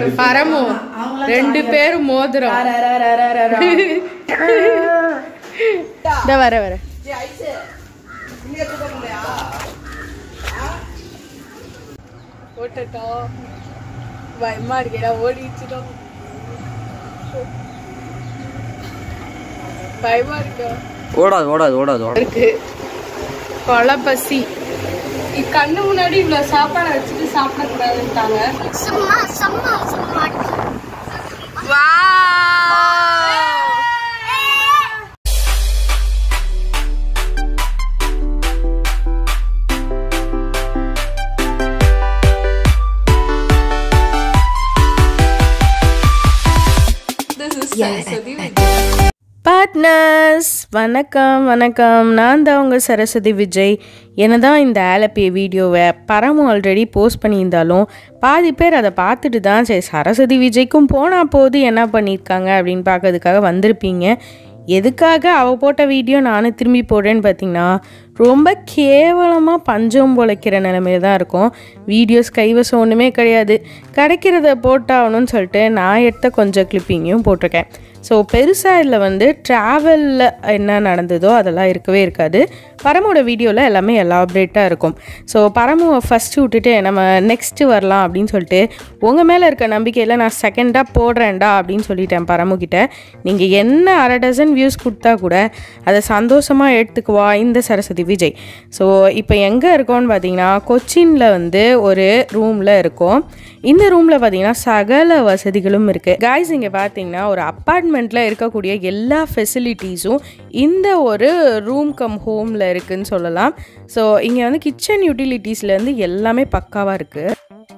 பரமு ரெண்டு பேரும் மோதிரம் இந்த வர வர ஓட்டட்டும் பயமா இருக்கேடா ஓடிச்சிட்டோம் பயமா இருக்கா ஓடாது ஓடாது ஓடாது ஓடாது இருக்கு கொலை பசி இ- கண்ணு முன்னாடி இவ்வளவு சாப்பாடு வச்சுட்டு சாப்பிடக்கூடாதுன்ட்டாங்க சும்மா சும்மா சும்மா பார்ட்னர்ஸ் வணக்கம் வணக்கம் நான் தான் உங்கள் சரஸ்வதி விஜய் என்னதான் இந்த ஆலப்பிய வீடியோவை பரமு ஆல்ரெடி போஸ்ட் பண்ணியிருந்தாலும் பாதி பேர் அதை பார்த்துட்டு தான் சரி சரஸ்வதி விஜய்க்கும் போனால் போது என்ன பண்ணியிருக்காங்க அப்படின்னு பார்க்கறதுக்காக வந்திருப்பீங்க எதுக்காக அவள் போட்ட வீடியோ நானும் திரும்பி போடுறேன்னு பார்த்தீங்கன்னா ரொம்ப கேவலமாக பஞ்சம் பொழைக்கிற நிலமையில தான் இருக்கும் வீடியோஸ் கைவசம் ஒன்றுமே கிடையாது கிடைக்கிறத போட்டாகணும்னு சொல்லிட்டு நான் எடுத்த கொஞ்சம் கிளிப்பிங்கையும் போட்டிருக்கேன் ஸோ பெருசாக இதில் வந்து ட்ராவலில் என்ன நடந்ததோ அதெல்லாம் இருக்கவே இருக்காது பரமோட வீடியோவில் எல்லாமே எலாபரேட்டாக இருக்கும் ஸோ பரமுவை ஃபஸ்ட்டு விட்டுட்டு நம்ம நெக்ஸ்ட்டு வரலாம் அப்படின்னு சொல்லிட்டு உங்கள் மேலே இருக்க நம்பிக்கையில் நான் செகண்டாக போடுறேன்டா அப்படின்னு சொல்லிட்டேன் பரமுகிட்ட நீங்கள் என்ன அரை டசன் வியூஸ் கொடுத்தா கூட அதை சந்தோஷமாக எடுத்துக்குவா இந்த சரஸ்வதி விஜய் ஸோ இப்போ எங்கே இருக்கோம்னு பார்த்தீங்கன்னா கொச்சினில் வந்து ஒரு ரூமில் இருக்கோம் இந்த ரூமில் பார்த்தீங்கன்னா சகல வசதிகளும் இருக்குது காய்ஸ் இங்கே பார்த்தீங்கன்னா ஒரு அப்பார்ட்மெண்ட்டில் இருக்கக்கூடிய எல்லா ஃபெசிலிட்டிஸும் இந்த ஒரு ரூம் கம் ஹோமில் இருக்குன்னு சொல்லலாம் ஸோ இங்கே வந்து கிச்சன் யூட்டிலிட்டிஸ்லேருந்து எல்லாமே பக்காவாக இருக்குது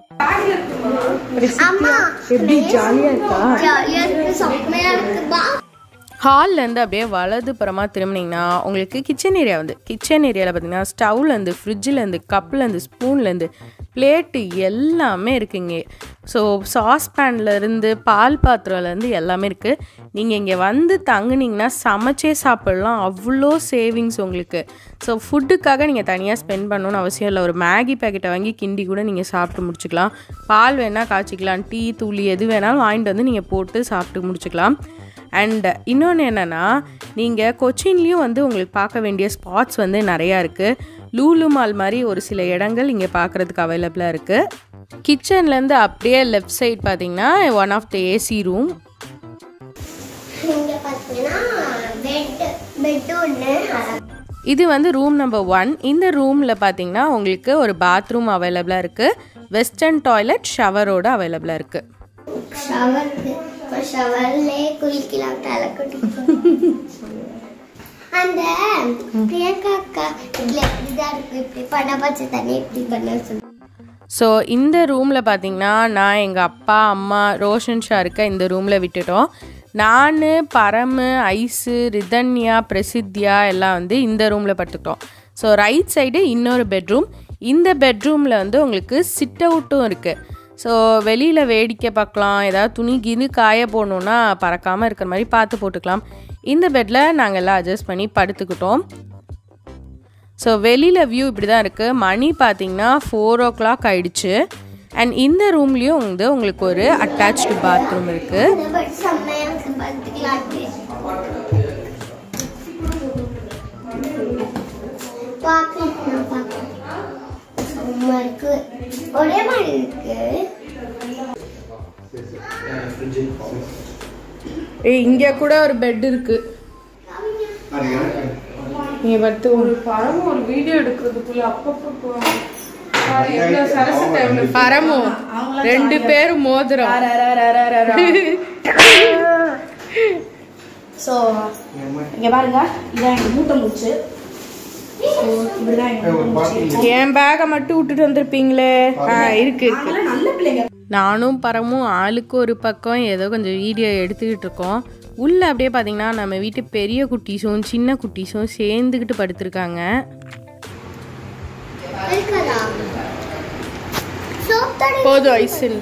அம்மா எப்படி ஜாலியாக இருக்கா ஜாலியா இருக்கு செம்மையா இருக்கு பா ஹால்லேருந்து அப்படியே வலது புறமாக திரும்பினீங்கன்னா உங்களுக்கு கிச்சன் ஏரியா வந்து கிச்சன் ஏரியாவில் பார்த்தீங்கன்னா ஸ்டவ்லேருந்து ஃப்ரிட்ஜிலேருந்து கப்லேருந்து ஸ்பூன்லேருந்து பிளேட்டு எல்லாமே இருக்குங்க ஸோ சாஸ்பேன்லேருந்து பால் பாத்திரம்லேருந்து எல்லாமே இருக்குது நீங்கள் இங்கே வந்து தங்குனீங்கன்னா சமைச்சே சாப்பிட்லாம் அவ்வளோ சேவிங்ஸ் உங்களுக்கு ஸோ ஃபுட்டுக்காக நீங்கள் தனியாக ஸ்பெண்ட் பண்ணணும்னு அவசியம் இல்லை ஒரு மேகி பேக்கெட்டை வாங்கி கிண்டி கூட நீங்கள் சாப்பிட்டு முடிச்சுக்கலாம் பால் வேணால் காய்ச்சிக்கலாம் டீ தூளி எது வேணாலும் வாங்கிட்டு வந்து நீங்கள் போட்டு சாப்பிட்டு முடிச்சுக்கலாம் அண்ட் இன்னொன்று என்னென்னா நீங்கள் கொச்சின்லேயும் வந்து உங்களுக்கு பார்க்க வேண்டிய ஸ்பாட்ஸ் வந்து நிறையா இருக்குது லூலு மால் மாதிரி ஒரு சில இடங்கள் இங்கே பார்க்குறதுக்கு அவைலபிளாக இருக்குது கிச்சன்லேருந்து அப்படியே லெஃப்ட் சைட் பார்த்தீங்கன்னா one of the AC room இங்க பாத்தீங்கன்னா பெட் பெட் ஒண்ணு இது வந்து ரூம் நம்பர் ஒன் இந்த ரூமில் பார்த்தீங்கன்னா உங்களுக்கு ஒரு பாத்ரூம் அவைலபிளாக இருக்குது வெஸ்டர்ன் டாய்லெட் ஷவரோட அவைலபிளாக இருக்குது ஷவருக்கு இப்போ ஷவர்லே குளிக்கலாம் தலை குட்டி அந்த பிரியங்கா அக்கா இதுல இப்படிதான் இருக்கு இப்படி பண்ண பச்சை தண்ணி இப்படி பண்ண சொல்லு ஸோ இந்த ரூமில் பார்த்தீங்கன்னா நான் எங்கள் அப்பா அம்மா ரோஷன் ஷா இருக்க இந்த ரூமில் விட்டுட்டோம் நான் பரமு ஐஸு ரிதன்யா பிரசித்தியா எல்லாம் வந்து இந்த ரூமில் படுத்துக்கிட்டோம் ஸோ ரைட் சைடு இன்னொரு பெட்ரூம் இந்த பெட்ரூமில் வந்து உங்களுக்கு சிட் அவுட்டும் இருக்குது ஸோ வெளியில் வேடிக்கை பார்க்கலாம் ஏதாவது துணி கிணி காய போடணுன்னா பறக்காமல் இருக்கிற மாதிரி பார்த்து போட்டுக்கலாம் இந்த பெட்டில் நாங்கள் எல்லாம் அட்ஜஸ்ட் பண்ணி படுத்துக்கிட்டோம் ஸோ வெளியில் வியூ இப்படி தான் இருக்குது மணி பார்த்தீங்கன்னா ஃபோர் ஓ கிளாக் ஆயிடுச்சு அண்ட் இந்த ரூம்லேயும் வந்து உங்களுக்கு ஒரு அட்டாச்டு பாத்ரூம் இருக்குது இந்த பட் செம்மையா இருக்கு பார்த்துக்கலாம் பார்க்கலாம் பார்க்கலாம் செம்ம இருக்கு ஒரே மாதிரி இருக்கு ஏய் இங்கே கூட ஒரு பெட் இருக்குது நீங்கள் படுத்து ஒரு பரம ஒரு வீடியோ எடுக்கிறதுக்குள்ள அப்பப்போ எவ்வளோ சரசு டைம்ல பரமு ரெண்டு பேரும் மோதிரம் ஸோ இங்கே பாருங்க இதான் எங்கள் மூட்டை மூச்சு ஸோ இப்படிதான் எங்கள் மூட்டை மூச்சு என் பேக்கை மட்டும் விட்டுட்டு வந்திருப்பீங்களே ஆ இருக்கு இருக்கு அதெல்லாம் நல்ல பிள்ளைங்க நானும் பரமும் ஆளுக்கு ஒரு பக்கம் ஏதோ கொஞ்சம் வீடியோ எடுத்துக்கிட்டு இருக்கோம் உள்ளே அப்படியே பார்த்தீங்கன்னா நம்ம வீட்டு பெரிய குட்டீஸும் சின்ன குட்டீஸும் சேர்ந்துக்கிட்டு படுத்திருக்காங்க இருக்கதா சோப் தடவி போதும் ஐசல்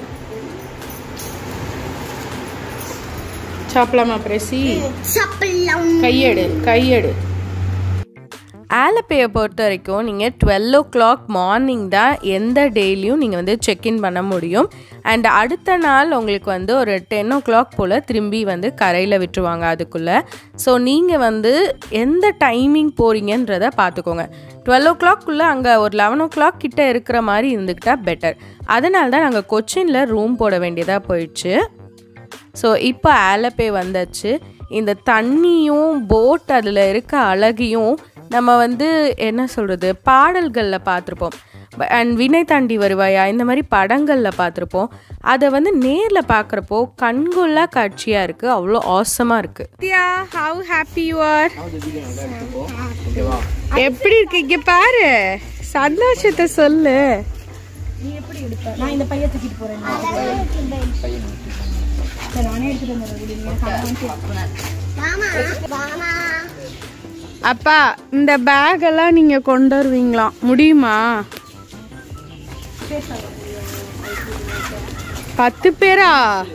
சாப்பிடலாமா பிரசி சாப்பிடலாம் கையெடு கையெடு ஆலப்பேயை பொறுத்த வரைக்கும் நீங்கள் டுவெல் ஓ கிளாக் மார்னிங் தான் எந்த டெய்லியும் நீங்கள் வந்து செக்இன் பண்ண முடியும் அண்ட் அடுத்த நாள் உங்களுக்கு வந்து ஒரு டென் ஓ கிளாக் போல் திரும்பி வந்து கரையில் விட்டுருவாங்க அதுக்குள்ளே ஸோ நீங்கள் வந்து எந்த டைமிங் போகிறீங்கன்றத பார்த்துக்கோங்க டுவெல் ஓ கிளாக்குள்ளே அங்கே ஒரு லெவன் ஓ கிளாக் கிட்ட இருக்கிற மாதிரி இருந்துக்கிட்டால் பெட்டர் அதனால தான் நாங்கள் கொச்சினில் ரூம் போட வேண்டியதாக போயிடுச்சு ஸோ இப்போ ஆலப்பே வந்தாச்சு இந்த தண்ணியும் போட் அதில் இருக்க அழகையும் நம்ம வந்து என்ன சொல்கிறது பாடல்களில் பார்த்துருப்போம் அண்ட் வினை தாண்டி வருவாயா இந்த மாதிரி படங்களில் பார்த்துருப்போம் அதை வந்து நேரில் பார்க்குறப்போ கண்கொள்ளா காட்சியாக இருக்குது அவ்வளோ ஆசமாக இருக்குது ஹவு ஹாப்பி யூ ஆர் எப்படி இருக்கு இங்கே பாரு சந்தோஷத்தை சொல்லு நீ எப்படி எடுப்ப நான் இந்த பைய தூக்கிட்டு போறேன் சரி நானே எடுத்துட்டு வந்துடுறேன் நீங்க மாமா மாமா அப்பா இந்த பேக் எல்லாம் நீங்க கொண்டு வருவீங்களாம் முடியுமா பத்து பேரா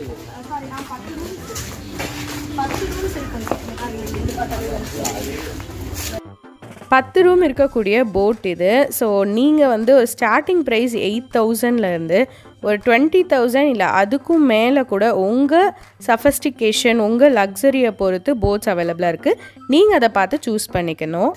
பத்து ரூம் இருக்கக்கூடிய போட் இது ஸோ நீங்கள் வந்து ஒரு ஸ்டார்டிங் ப்ரைஸ் எயிட் தௌசண்ட்லேருந்து ஒரு டுவெண்ட்டி தௌசண்ட் இல்லை அதுக்கும் மேலே கூட உங்கள் சஃபஸ்டிகேஷன் உங்கள் லக்ஸரியை பொறுத்து போட்ஸ் அவைலபிளாக இருக்குது நீங்கள் அதை பார்த்து சூஸ் பண்ணிக்கணும்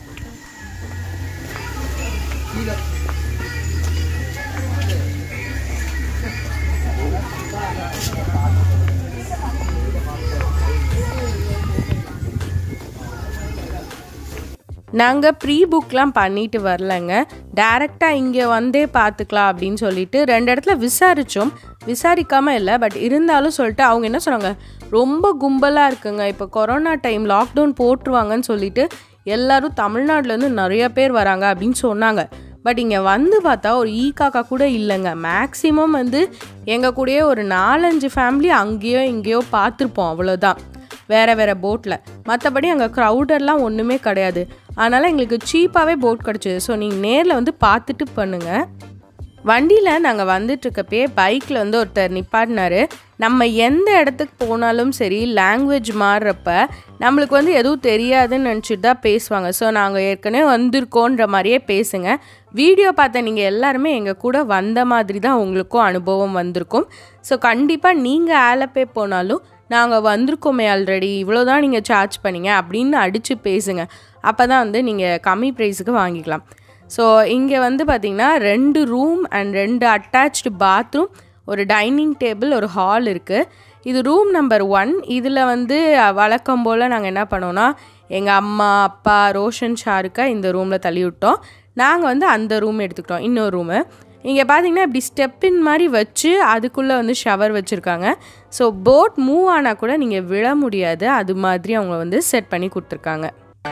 நாங்கள் ப்ரீ புக்லாம் பண்ணிட்டு வரலங்க டேரெக்டாக இங்கே வந்தே பார்த்துக்கலாம் அப்படின்னு சொல்லிட்டு ரெண்டு இடத்துல விசாரித்தோம் விசாரிக்காமல் இல்லை பட் இருந்தாலும் சொல்லிட்டு அவங்க என்ன சொன்னாங்க ரொம்ப கும்பலாக இருக்குங்க இப்போ கொரோனா டைம் லாக்டவுன் போட்டுருவாங்கன்னு சொல்லிட்டு எல்லாரும் தமிழ்நாட்டிலேருந்து நிறைய பேர் வராங்க அப்படின்னு சொன்னாங்க பட் இங்கே வந்து பார்த்தா ஒரு ஈ காக்கா கூட இல்லைங்க மேக்ஸிமம் வந்து எங்கள் கூடயே ஒரு நாலஞ்சு ஃபேமிலி அங்கேயோ இங்கேயோ பார்த்துருப்போம் அவ்வளோதான் வேறு வேறு போட்டில் மற்றபடி அங்கே க்ரௌடர்லாம் ஒன்றுமே கிடையாது அதனால் எங்களுக்கு சீப்பாகவே போட் கிடச்சிது ஸோ நீங்கள் நேரில் வந்து பார்த்துட்டு பண்ணுங்கள் வண்டியில் நாங்கள் வந்துட்டுருக்கப்பே பைக்கில் வந்து ஒருத்தர் நிப்பாட்டினாரு நம்ம எந்த இடத்துக்கு போனாலும் சரி லாங்குவேஜ் மாறுறப்ப நம்மளுக்கு வந்து எதுவும் தெரியாதுன்னு நினச்சிட்டு தான் பேசுவாங்க ஸோ நாங்கள் ஏற்கனவே வந்திருக்கோன்ற மாதிரியே பேசுங்க வீடியோ பார்த்த நீங்கள் எல்லாருமே எங்கள் கூட வந்த மாதிரி தான் உங்களுக்கும் அனுபவம் வந்திருக்கும் ஸோ கண்டிப்பாக நீங்கள் ஆலப்பே போனாலும் நாங்கள் வந்திருக்கோமே ஆல்ரெடி இவ்வளோ தான் நீங்கள் சார்ஜ் பண்ணீங்க அப்படின்னு அடித்து பேசுங்க அப்போ தான் வந்து நீங்கள் கம்மி ப்ரைஸுக்கு வாங்கிக்கலாம் ஸோ இங்கே வந்து பார்த்திங்கன்னா ரெண்டு ரூம் அண்ட் ரெண்டு அட்டாச்டு பாத்ரூம் ஒரு டைனிங் டேபிள் ஒரு ஹால் இருக்குது இது ரூம் நம்பர் ஒன் இதில் வந்து வழக்கம் போல் நாங்கள் என்ன பண்ணோன்னா எங்கள் அம்மா அப்பா ரோஷன் ஷாருக்கா இந்த ரூமில் தள்ளி விட்டோம் நாங்கள் வந்து அந்த ரூம் எடுத்துக்கிட்டோம் இன்னொரு ரூமு இங்கே பார்த்தீங்கன்னா இப்படி ஸ்டெப்பின் மாதிரி வச்சு அதுக்குள்ளே வந்து ஷவர் வச்சுருக்காங்க ஸோ போட் மூவ் ஆனால் கூட நீங்கள் விழ முடியாது அது மாதிரி அவங்க வந்து செட் பண்ணி கொடுத்துருக்காங்க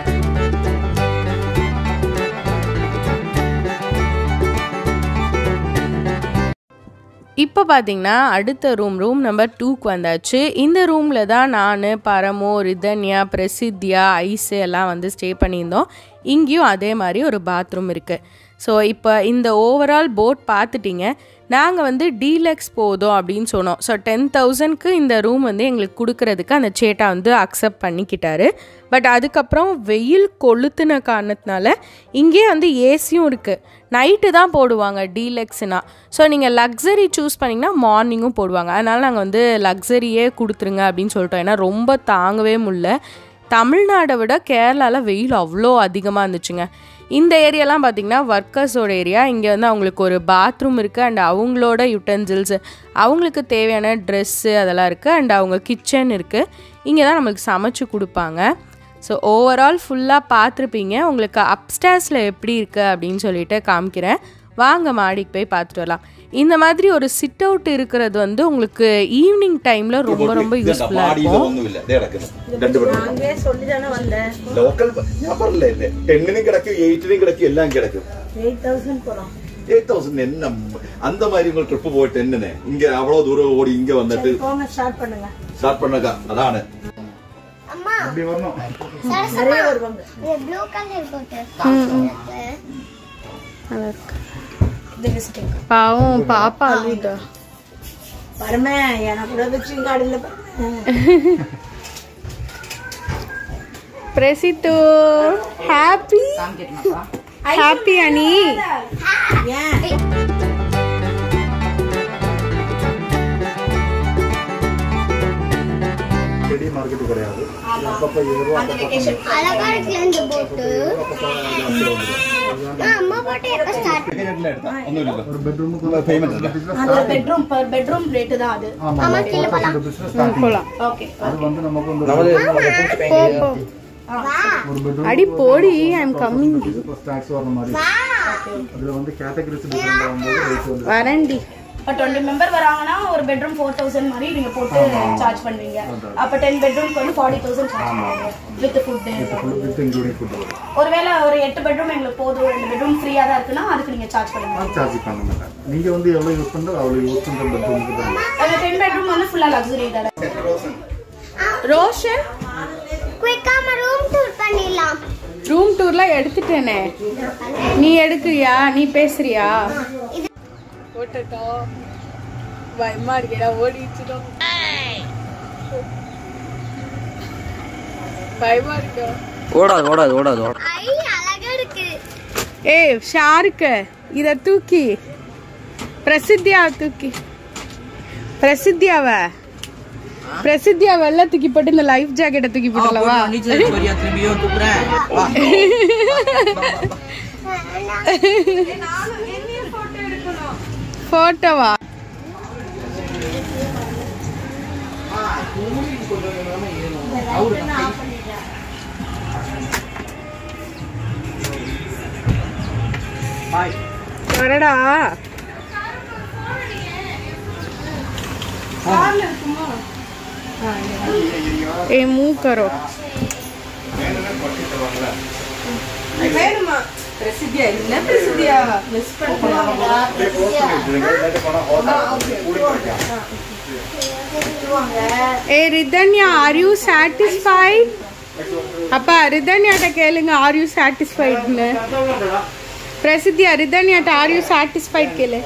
இப்போ பார்த்தீங்கன்னா அடுத்த ரூம் ரூம் நம்பர் டூக்கு வந்தாச்சு இந்த ரூமில் தான் நான் பரமோ ரிதன்யா பிரசித்தியா ஐஸு எல்லாம் வந்து ஸ்டே பண்ணியிருந்தோம் இங்கேயும் அதே மாதிரி ஒரு பாத்ரூம் இருக்குது ஸோ இப்போ இந்த ஓவரால் போட் பார்த்துட்டிங்க நாங்கள் வந்து டீலக்ஸ் போதும் அப்படின்னு சொன்னோம் ஸோ டென் தௌசண்ட்க்கு இந்த ரூம் வந்து எங்களுக்கு கொடுக்கறதுக்கு அந்த சேட்டா வந்து அக்செப்ட் பண்ணிக்கிட்டாரு பட் அதுக்கப்புறம் வெயில் கொளுத்துன காரணத்தினால இங்கே வந்து ஏசியும் இருக்குது நைட்டு தான் போடுவாங்க டீலக்ஸ்னா ஸோ நீங்கள் லக்ஸரி சூஸ் பண்ணிங்கன்னா மார்னிங்கும் போடுவாங்க அதனால் நாங்கள் வந்து லக்ஸரியே கொடுத்துருங்க அப்படின்னு சொல்லிட்டோம் ஏன்னா ரொம்ப தாங்கவே முடியல தமிழ்நாடை விட கேரளாவில் வெயில் அவ்வளோ அதிகமாக இருந்துச்சுங்க இந்த ஏரியாலாம் பார்த்திங்கன்னா ஒர்க்கர்ஸோட ஏரியா இங்கே வந்து அவங்களுக்கு ஒரு பாத்ரூம் இருக்குது அண்ட் அவங்களோட யுட்டென்சில்ஸ் அவங்களுக்கு தேவையான ட்ரெஸ்ஸு அதெல்லாம் இருக்குது அண்ட் அவங்க கிச்சன் இருக்குது இங்கே தான் நம்மளுக்கு சமைச்சு கொடுப்பாங்க ஸோ ஓவரால் ஃபுல்லாக பார்த்துருப்பீங்க உங்களுக்கு அப்ஸ்டேர்ஸில் எப்படி இருக்குது அப்படின்னு சொல்லிட்டு காமிக்கிறேன் வாங்க மாடிக்கு போய் பார்த்துட்டு வரலாம் இந்த மாதிரி ஒரு சிட் அவுட் இருக்கிறது வந்து உங்களுக்கு ஈவினிங் டைமில் ரொம்ப ரொம்ப யூஸ்ஃபுல்லாக இருக்கும் ഒന്നുമില്ല ഇതേ കിടക്കുന്നു രണ്ട് ബെഡ്റൂം ലോക്കൽ ഞാൻ പറഞ്ഞില്ലേ ടെന്നിനും കിടക്കും എയ്റ്റിനും കിടക്കും എല്ലാം കിടക്കും எயிட் தௌசண்ட் என்ன அந்த மாதிரி உங்க ட்ரிப் போயிட்டு என்னன்னு இங்க அவ்வளவு தூரம் ஓடி இங்க வந்துட்டு ஸ்டார்ட் பண்ணுங்க அതാണ് அம்மா அப்படி வரணும் இது ப்ளூ கலர் போட்டு பாவம் பாப்பா அழுதா பரம எனக்கு கூட வச்சுங்க காடியில் பிரசித்து ஹாப்பி ஹாப்பி அனி செடி மார்க்கெட் கிடையாது அப்பப்போ ஏறுவா அந்த வெக்கேஷன் அழகா இருக்கு இந்த போட்டு அம்மா போட்டு எப்ப ஸ்டார்ட் ஒரு பெட்ரூமுக்கு பேமெண்ட் இல்லை அந்த பெட்ரூம் பர் பெட்ரூம் ரேட்டு தான் அது அம்மா கீழே போலாம் பிசினஸ் ஸ்டார்டிங் போலாம் ஓகே அது வந்து நமக்கு வந்து போ போ ஒரு பெட்ரூம் அடி போடி ஐ எம் கம்மிங் ஸ்டாக்ஸ் வர மாதிரி அதுல வந்து கேட்டகரிஸ் டிஃபரெண்ட் ஆகும்போது ரேட் வந்து வரண்டி இப்போ டுவெண்ட்டி மெம்பர் வராங்கன்னா ஒரு பெட்ரூம் ஃபோர் தௌசண்ட் மாதிரி நீங்க போட்டு சார்ஜ் பண்ணுவீங்க அப்போ டென் பெட்ரூம்க்கு வந்து ஃபார்ட்டி தௌசண்ட் சார்ஜ் பண்ணுவீங்க with food with including food வரும் ஒருவேளை ஒரு எட்டு பெட்ரூம் எங்களுக்கு போதும் ரெண்டு பெட்ரூம் ஃப்ரீயா தான் இருக்குன்னா அதுக்கு நீங்க சார்ஜ் பண்ணுவீங்க சார்ஜ் பண்ண மாட்டாங்க நீங்க வந்து எவ்வளவு யூஸ் பண்றோ அவ்வளவு யூஸ் பண்ற பெட்ரூமுக்கு தான் அந்த டென் பெட்ரூம் வந்து ஃபுல்லா லக்ஸுரி தானே ரோஷன் குயிக்காம ரூம் டூர் பண்ணிடலாம் ரூம் டூர்லாம் எடுத்துட்டேனே நீ எடுக்கிறியா நீ பேசுறியா ஓட்டட்டும் பயமா இருக்கேடா ஓடிச்சுடும் பயமா இருக்கா ஓடாது ஓடாது ஓடாது ஓடாது ஐ அழகா இருக்கு ஏய் ஷாருக்கு இத தூக்கி பிரசித்தியா தூக்கி பிரசித்தியாவ பிரசித்தியா வெள்ள தூக்கி போட்டு இந்த லைஃப் ஜாக்கெட்டை தூக்கி போட்டலவா நீச்சல் போறியா திரும்பியும் கூப்பிடுறேன் வா. போட்டோவா வரடா ए मूव करो வேணுமா பிரசித்தியா என்ன பிரசித்தியா மிஸ் ஏ ரிதன்யா ஆர் யூ சாட்டிஸ்ஃபைட் அப்பா ரிதன்யாட்ட கேளுங்க ஆர் யூ சாட்டிஸ்ஃபைட்னு பிரசித்தியா ரிதன்யாட்ட ஆர் யூ சாட்டிஸ்ஃபைட் கேளு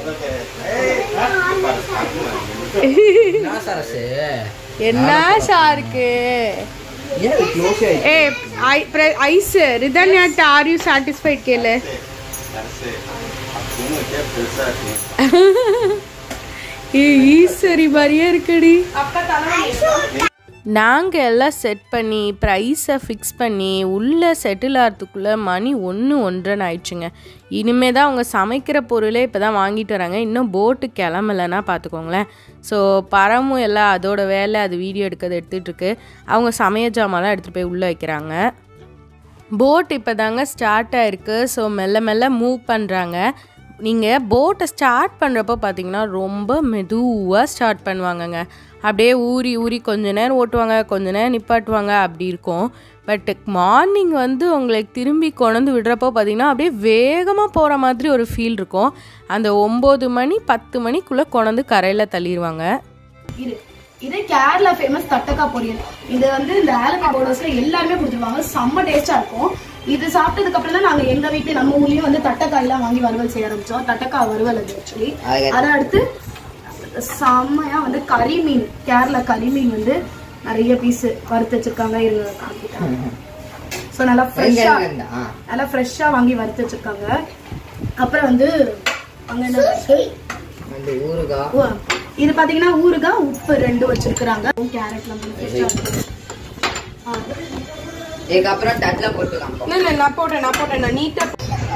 என்ன சரசு என்ன ஷாருக்கு ஏன் க்ளோஸ் ஆயிடுச்சு ஏ ஐ பிர- ஐஸ் ரிதன்யாட்ட ஆர் யூ சாட்டிஸ்ஃபைட் கேளு ஏ ஈஸ்வரி மாதிரியே இருக்குடி நாங்கள் எல்லாம் செட் பண்ணி ப்ரைஸை ஃபிக்ஸ் பண்ணி உள்ளே செட்டில் ஆகிறதுக்குள்ளே மணி ஒன்று ஒன்றரை ஆயிடுச்சுங்க இனிமே தான் அவங்க சமைக்கிற பொருளே இப்போ தான் வாங்கிட்டு வராங்க இன்னும் போட்டு கிளம்பலைன்னா பார்த்துக்கோங்களேன் ஸோ பரமும் எல்லாம் அதோட வேலை அது வீடியோ எடுக்கிறது எடுத்துகிட்டு இருக்கு அவங்க சமைய ஜாமான்லாம் எடுத்துகிட்டு போய் உள்ளே வைக்கிறாங்க போட் இப்போ தாங்க ஸ்டார்ட் ஆயிருக்கு ஸோ மெல்ல மெல்ல மூவ் பண்ணுறாங்க நீங்கள் போட்டை ஸ்டார்ட் பண்ணுறப்போ பார்த்தீங்கன்னா ரொம்ப மெதுவாக ஸ்டார்ட் பண்ணுவாங்கங்க அப்படியே ஊறி ஊறி கொஞ்ச நேரம் ஓட்டுவாங்க கொஞ்ச நேரம் நிப்பாட்டுவாங்க அப்படி இருக்கும் பட் மார்னிங் வந்து உங்களுக்கு திரும்பி கொண்டு விடுறப்போ பார்த்தீங்கன்னா அப்படியே வேகமாக போகிற மாதிரி ஒரு ஃபீல் இருக்கும் அந்த ஒம்பது மணி பத்து மணிக்குள்ளே கொண்டு கரையில் தள்ளிடுவாங்க இது இது கேரளா ஃபேமஸ் தட்டக்கா பொரியல் இது வந்து இந்த ஆலப்பி போர்டர்ஸ்ல எல்லாருமே கொடுத்துருவாங்க செம்ம டேஸ்டா இருக்கும் இது சாப்பிட்டதுக்கு அப்புறம் தான் நாங்க எங்க வீட்டு நம்ம ஊர்லயும் வந்து தட்டக்காய் எல்லாம் வாங்கி வறுவல் செய்ய ஆரம்பிச்சோம் தட்டக்காய் வறுவல் அது ஆக்சுவலி அதை அடுத்து செம்மையா வந்து கறி மீன் கேரளா கறி மீன் வந்து நிறைய பீஸ் வறுத்து வச்சிருக்காங்க இருங்க காமிக்கிட்டாங்க ஸோ நல்லா ஃப்ரெஷ்ஷா நல்லா ஃப்ரெஷ்ஷா வாங்கி வறுத்து வச்சிருக்காங்க அப்புறம் வந்து அங்க என்ன இருக்கு அந்த ஊருகா ஓ, இது பாத்தீங்கன்னா ஊறுகாய் உப்பு ரெண்டு வச்சிருக்காங்க கேரட் லெமன் ஃப்ரெஷ்ஷா இருக்கு ஆ. இதுக்கப்புறம் தட்டுல போட்டுக்கலாம் இல்லை நான் போட்டேன் நான் போட்டேன் நான் நீட்டாக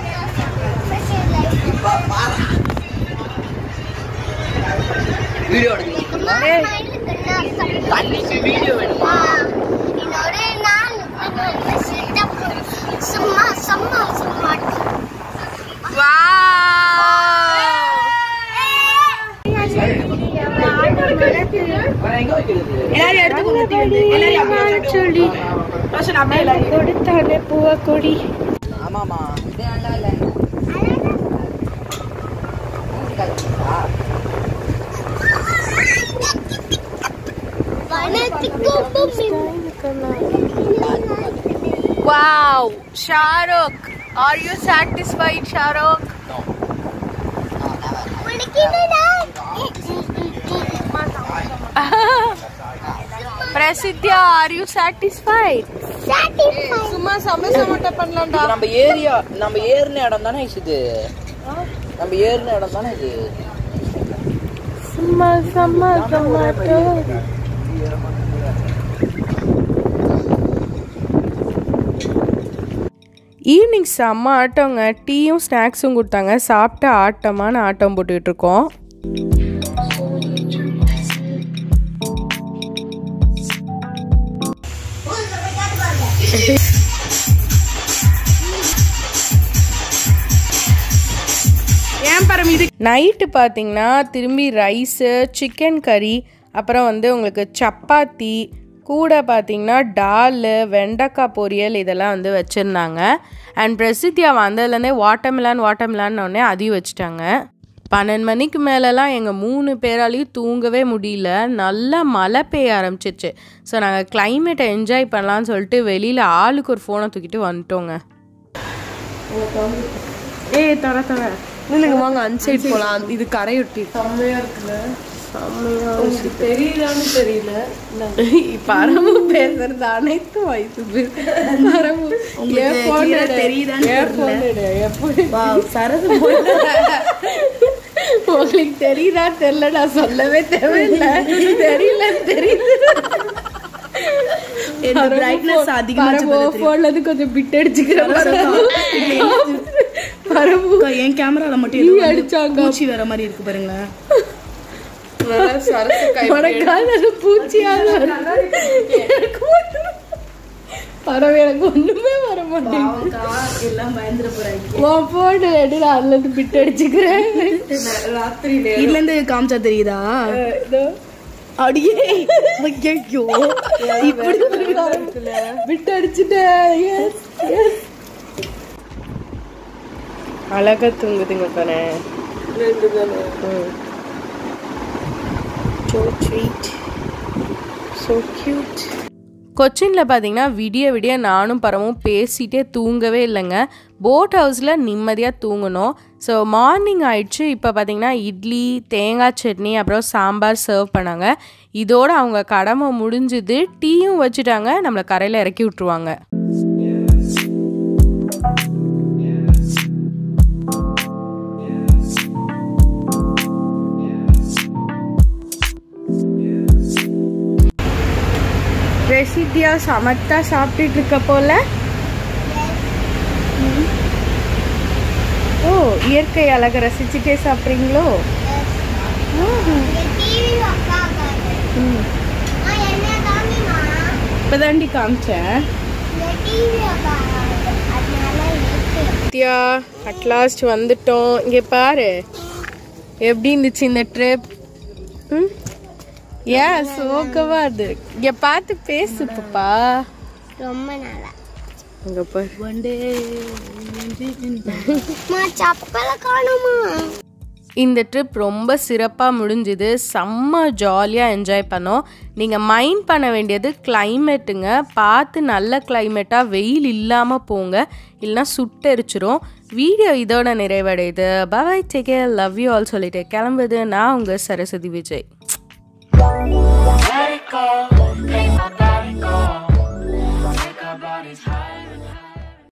வீடியோ எடுக்கலாம் தண்ணிக்கு வீடியோ வேணுமா இன்னொரு நாள் செட்டப் சும்மா சும்மா சும்மா எங்க வைக்கிறது எல்லாரும் எடுத்துக்கோங்க தீ வந்து. எல்லாரும் அப்படியே சொல்லி ரோஷன் அப்படியே எல்லாரும் கொடுத்தானே பூவ கொடி ஆமாமா இது நல்லா இல்ல Wow, Shahrukh, are you satisfied, Shahrukh? Prasidya, are you satisfied? சும்மா சமைச்ச மட்டும் பண்ணலாம்டா இது நம்ம ஏரியா நம்ம ஏறின இடம் தானே இது நம்ம ஏறின இடம் தானே இது சும்மா சும்மா டொமேட்டோ ஈவினிங் செம்ம ஆட்டங்க டீயும் ஸ்நாக்ஸும் கொடுத்தாங்க சாப்பிட்டு ஆட்டமான ஆட்டம் போட்டுக்கிட்டு இருக்கோம் ஏன் பரம் இது நைட்டு பார்த்தீங்கன்னா திரும்பி ரைஸு சிக்கன் கறி அப்புறம் வந்து உங்களுக்கு சப்பாத்தி கூட பார்த்தீங்கன்னா டாலு வெண்டைக்காய் பொரியல் இதெல்லாம் வந்து வச்சுருந்தாங்க அண்ட் பிரசித்தியா வந்ததுலேருந்தே வாட்டர்மிலான் வாட்டர்மிலான்னு உடனே அதையும் வச்சுட்டாங்க பன்னெண்டு மணிக்கு மேலெலாம் எங்கள் மூணு பேராலையும் தூங்கவே முடியல நல்லா மழை பெய்ய ஆரம்பிச்சிச்சு ஸோ நாங்கள் கிளைமேட்டை என்ஜாய் பண்ணலான்னு சொல்லிட்டு வெளியில் ஆளுக்கு ஒரு ஃபோனை தூக்கிட்டு வந்துட்டோங்க ஏய் தர தர இல்லைங்க வாங்க அன்சைட் போலாம் இது கரையொட்டி செம்மையா இருக்குல்ல செம்மையா உங்களுக்கு தெரியுதான்னு தெரியல பரமு பேசுறது அனைத்து வயசு பேர் பரமு என் phone clear ஆ எடு. தெரியுதான்னு என் தெரியல. phone எடு. எப்படி வாவ் சரது உங்களுக்கு தெரியுதா தெரியல நான் சொல்லவே தேவையில்லை தெரியல தெரியுது இந்த பிரைட்னஸ் அதிகமா போன்ல இருந்து கொஞ்சம் பிட் அடிச்சுக்கிறேன் பரமு என் கேமரால மட்டும் நீ ஏதோ வந்து அடிச்சாங்க. பூச்சி வர மாதிரி இருக்கு பாருங்களேன் சரசு கை உனக்காக அது பூச்சியாக எனக்கு மட்டும் பரவ எனக்கு ஒண்ணுமே வர மாட்டேங்குது எல்லாம் பயந்துட போறாங்க உன் போன் எடு நான் அதுல இருந்து பிட் அடிச்சுக்கிறேன் ராத்திரி இதுல இருந்து காமிச்சா தெரியுதா இதோ. அடியே ஐயோ இப்படி பிட் அடிச்சுட்டேன் Yes, yes. அழகா தூங்குதுங்க பாரு ரெண்டு தானே So sweet. So cute. கொச்சினில் பார்த்தீங்கன்னா விடிய விடிய நானும் பரமும் பேசிட்டே தூங்கவே இல்லைங்க போட் ஹவுஸில் நிம்மதியாக தூங்கணும் ஸோ மார்னிங் ஆயிடுச்சு இப்போ பார்த்தீங்கன்னா இட்லி தேங்காய் சட்னி அப்புறம் சாம்பார் சர்வ் பண்ணாங்க இதோட அவங்க கடமை முடிஞ்சுது டீயும் வச்சுட்டாங்க நம்மளை கரையில் இறக்கி விட்ருவாங்க ரெசிபியா சமத்தா சாப்பிட்டுட்டு இருக்க போல ஓ இயற்கை அழக ரசிச்சுட்டே சாப்பிட்றீங்களோ டிவி உட்காக்காது என்ன காமிமா இப்போதாண்டி காமிச்சேன் இந்த டிவி உட்காக்காது அதனால இருக்கு சத்யா அட்லாஸ்ட் வந்துட்டோம் இங்கே பாரு எப்படி இருந்துச்சு இந்த ட்ரிப் ம் ஏன் சோகவா அது இங்க பார்த்து பேசு பாப்பா ரொம்ப நல்லா அங்க பாரு மா சப்பல காணுமா இந்த ட்ரிப் ரொம்ப சிறப்பாக முடிஞ்சுது செம்ம ஜாலியாக என்ஜாய் பண்ணோம் நீங்கள் மைண்ட் பண்ண வேண்டியது கிளைமேட்டுங்க பார்த்து நல்ல கிளைமேட்டாக வெயில் இல்லாமல் போங்க இல்லைன்னா சுட்டெரிச்சிரும் வீடியோ இதோட நிறைவடையுது bye bye take love you all சொல்லிட்டு கிளம்புது நான் உங்கள் Saraswati Vijay Let it go, make my body go. Make our bodies high.